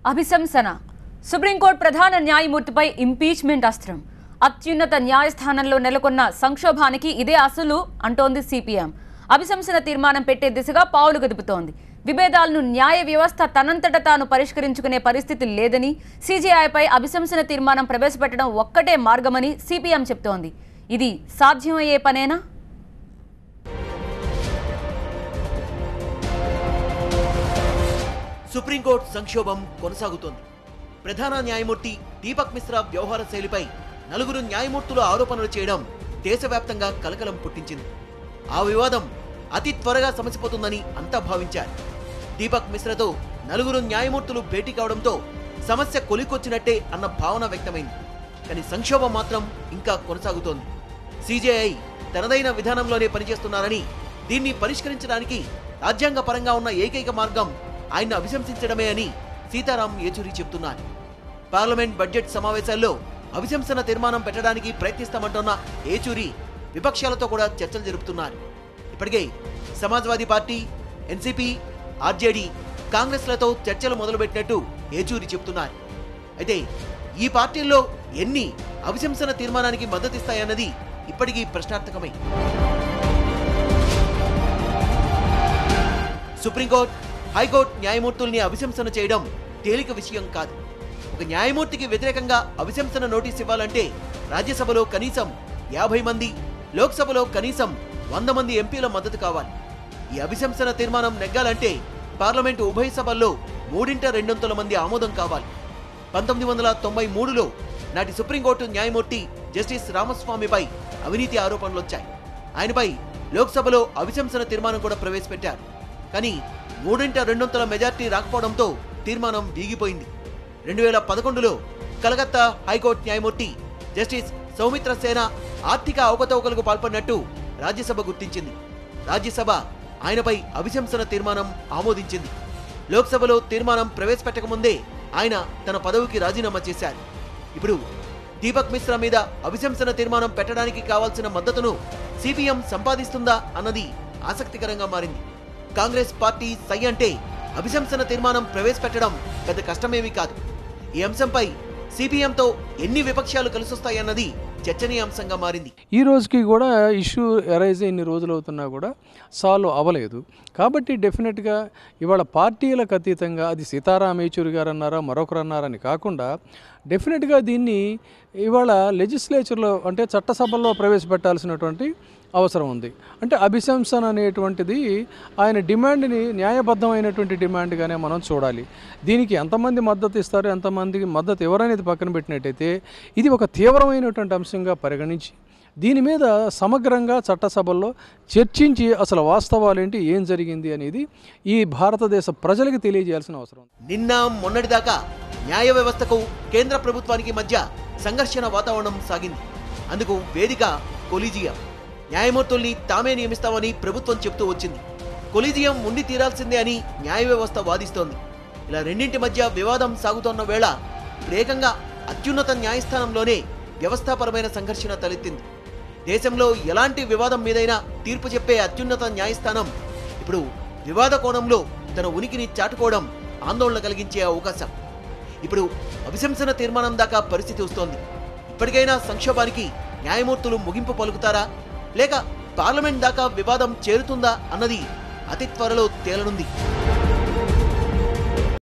అభిశంసన supreme court ప్రధాన న్యాయమూర్తిపై impeachment అస్త్రం అత్యున్నత న్యాయస్థానంలో నెలకొన్న సంక్షోభానికి ఇదే అసలు అంటోంది సిపిఎం అభిశంసన తీర్మానం పెట్టే దిశగా పావులు కదుపుతోంది విభేదాలను న్యాయ వ్యవస్థ తనంతట తాను పరిష్కరించుకునే పరిస్థితి లేదని సీజేఐపై అభిశంసన తీర్మానం ప్రవేశపెట్టడం ఒక్కటే మార్గమని సిపిఎం చెప్తోంది ఇది సాధ్యమయ్యే పనేనా సుప్రీంకోర్టు సంక్షోభం కొనసాగుతోంది ప్రధాన న్యాయమూర్తి దీపక్ మిశ్రా వ్యవహార శైలిపై నలుగురు న్యాయమూర్తులు ఆరోపణలు చేయడం దేశవ్యాప్తంగా కలకలం పుట్టించింది ఆ వివాదం అతి త్వరగా సమసిపోతుందని అంతా భావించారు దీపక్ మిశ్రాతో నలుగురు న్యాయమూర్తులు భేటీ కావడంతో సమస్య కొలికొచ్చినట్టే అన్న భావన వ్యక్తమైంది కానీ సంక్షోభం మాత్రం ఇంకా కొనసాగుతోంది సిజేఐ తనదైన విధానంలోనే పనిచేస్తున్నారని దీన్ని పరిష్కరించడానికి రాజ్యాంగ పరంగా ఉన్న ఏకైక మార్గం ఆయన్ను అభిశంసించడమే అని సీతారాం యేచూరి చెబుతున్నారు పార్లమెంట్ బడ్జెట్ సమావేశాల్లో అభిశంసన తీర్మానం పెట్టడానికి ప్రయత్నిస్తామంటున్న ఏచూరి విపక్షాలతో కూడా చర్చలు జరుపుతున్నారు ఇప్పటికే సమాజ్వాదీ పార్టీ ఎన్సీపీ ఆర్జేడీ కాంగ్రెస్లతో చర్చలు మొదలుపెట్టినట్టు ఏచూరి చెబుతున్నారు అయితే ఈ పార్టీల్లో ఎన్ని అభిశంసన తీర్మానానికి మద్దతిస్తాయన్నది ఇప్పటికీ ప్రశ్నార్థకమే సుప్రీంకోర్టు హైకోర్టు న్యాయమూర్తుల్ని అభిశంసన చేయడం తేలిక విషయం కాదు ఒక న్యాయమూర్తికి వ్యతిరేకంగా అభిశంసన నోటీస్ ఇవ్వాలంటే రాజ్యసభలో కనీసం యాభై మంది లోక్సభలో కనీసం వంద మంది ఎంపీల మద్దతు కావాలి ఈ అభిశంసన తీర్మానం నెగ్గాలంటే పార్లమెంటు ఉభయ సభల్లో మూడింట రెండొంతుల మంది ఆమోదం కావాలి పంతొమ్మిది వందల తొంభై మూడులో నాటి సుప్రీంకోర్టు న్యాయమూర్తి జస్టిస్ రామస్వామిపై అవినీతి ఆరోపణలు వచ్చాయి ఆయనపై లోక్సభలో అభిశంసన తీర్మానం కూడా ప్రవేశపెట్టారు కానీ మూడింట రెండొంతుల మెజార్టీ రాకపోవడంతో తీర్మానం వీగిపోయింది రెండు వేల పదకొండులో కలకత్తా హైకోర్టు న్యాయమూర్తి జస్టిస్ సౌమిత్ర సేన ఆర్థిక అవకతవకలకు పాల్పడినట్టు రాజ్యసభ గుర్తించింది రాజ్యసభ ఆయనపై అభిశంసన తీర్మానం ఆమోదించింది లోక్సభలో తీర్మానం ప్రవేశపెట్టకముందే ఆయన తన పదవికి రాజీనామా చేశారు ఇప్పుడు దీపక్ మిశ్రా మీద అభిశంసన తీర్మానం పెట్టడానికి కావాల్సిన మద్దతును సిపిఎం సంపాదిస్తుందా అన్నది ఆసక్తికరంగా మారింది కాంగ్రెస్ పార్టీ సై అంటే అభిశంసన తీర్మానం ప్రవేశపెట్టడం పెద్ద కష్టమేమీ కాదు ఈ అంశంపై సిపిఎంతో ఎన్ని విపక్షాలు కలిసొస్తాయన్నది చర్చనీయాంశంగా మారింది ఈ రోజుకి కూడా ఇష్యూ అరైజ్ ఇన్ని రోజులు అవుతున్నా కూడా సాల్వ్ అవ్వలేదు కాబట్టి డెఫినెట్గా ఇవాళ పార్టీలకు అతీతంగా అది సీతారాం యేచూరి గారు అన్నారా మరొకరు అన్నారని కాకుండా డెఫినెట్గా దీన్ని ఇవాళ లెజిస్లేచర్లో అంటే చట్టసభల్లో ప్రవేశపెట్టాల్సినటువంటి అవసరం ఉంది అంటే అభిశంసన అనేటువంటిది ఆయన డిమాండ్ని న్యాయబద్ధమైనటువంటి డిమాండ్గానే మనం చూడాలి దీనికి ఎంతమంది మద్దతు ఇస్తారు ఎంతమందికి మద్దతు ఎవరనేది పక్కన పెట్టినట్టయితే ఇది ఒక తీవ్రమైనటువంటి అంశంగా పరిగణించి దీని మీద సమగ్రంగా చట్టసభల్లో చర్చించి అసలు వాస్తవాలేంటి ఏం జరిగింది అనేది ఈ భారతదేశ ప్రజలకు తెలియజేయాల్సిన అవసరం ఉంది. నిన్న మొన్నటిదాకా న్యాయ వ్యవస్థకు కేంద్ర ప్రభుత్వానికి మధ్య సంఘర్షణ వాతావరణం సాగింది అందుకు వేదిక కొలీజియం న్యాయమూర్తుల్ని తామే నియమిస్తామని ప్రభుత్వం చెప్తూ వచ్చింది కొలీజియం ఉండి తీరాల్సిందే అని న్యాయ వ్యవస్థ వాదిస్తోంది ఇలా రెండింటి మధ్య వివాదం సాగుతోన్న వేళ ఇప్పుడు ఏకంగా అత్యున్నత న్యాయస్థానంలోనే వ్యవస్థాపరమైన సంఘర్షణ తలెత్తింది దేశంలో ఎలాంటి వివాదం మీదైనా తీర్పు చెప్పే అత్యున్నత న్యాయస్థానం ఇప్పుడు వివాద కోణంలో తన ఉనికిని చాటుకోవడం ఆందోళన కలిగించే అవకాశం ఇప్పుడు అభిశంసన తీర్మానం దాకా పరిస్థితి వస్తోంది ఇప్పటికైనా సంక్షోభానికి న్యాయమూర్తులు ముగింపు పలుకుతారా లేక పార్లమెంట్ దాకా వివాదం చేరుతుందా అన్నది అతి త్వరలో తేలనుంది